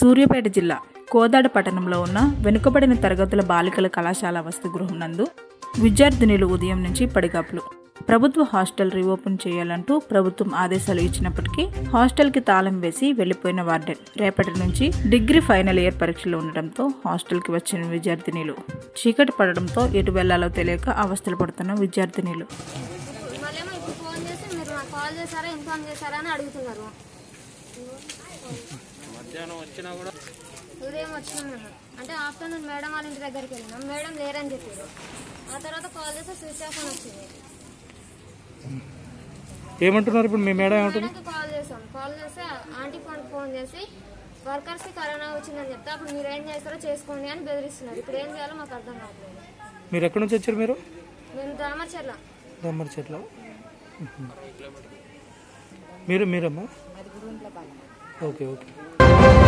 సూర్యాపేట జిల్లా కోదాడ పట్టణంలో ఉన్న వెనుకబడిన తరగతుల బాలికల కళాశాల వసతి గృహం నందు విద్యార్థినులు ఉదయం నుంచి పడిగాపులు ప్రభుత్వ హాస్టల్ రీఓపెన్ చేయాలంటూ ప్రభుత్వం ఆదేశాలు ఇచ్చినప్పటికీ హాస్టల్కి తాళం వేసి వెళ్లిపోయిన వార్డెన్ రేపటి నుంచి డిగ్రీ ఫైనల్ ఇయర్ పరీక్షలు ఉండడంతో హాస్టల్కి వచ్చిన విద్యార్థినిలు చీకటి పడడంతో ఎటు వెళ్లాలో తెలియక అవస్థలు పడుతున్న విద్యార్థినిలు మళ్ళేమో ఇప్పుడు ఫోన్ చేసి మీరు నాకు కాల్ చేశారా ఇన్ఫార్మ్ చేశారా అని అడుగుతున్నారు ఉదయం వచ్చినాం మేము అంటే ఆఫ్టర్నూన్ మేడం వాళ్ళ ఇంటి దగ్గరికి వెళ్ళినాం మేడం లేరని చెప్పారు ఆ తర్వాత కాల్ చేస్తే స్విచ్ ఆఫ్ అని వచ్చింది ఏమంటున్నారు ఇప్పుడు మీ మేడం ఏమంటుంది మేడంకి కాల్ చేసాం కాల్ చేస్తే ఆంటీ ఫోన్ ఫోన్ చేసి వర్కర్స్కి కరోనా వచ్చిందని చెప్తే అప్పుడు మీరు ఏం చేస్తారో చేసుకోండి అని బెదిరిస్తున్నారు ఇప్పుడు ఏం చేయాలో మాకు అర్థం కావట్లేదు మీరు ఎక్కడి నుంచి వచ్చారు మీరు మేము దామచర్ల దమ్మరి చెట్ల మీరు మీరమ్మా ఓకే ఓకే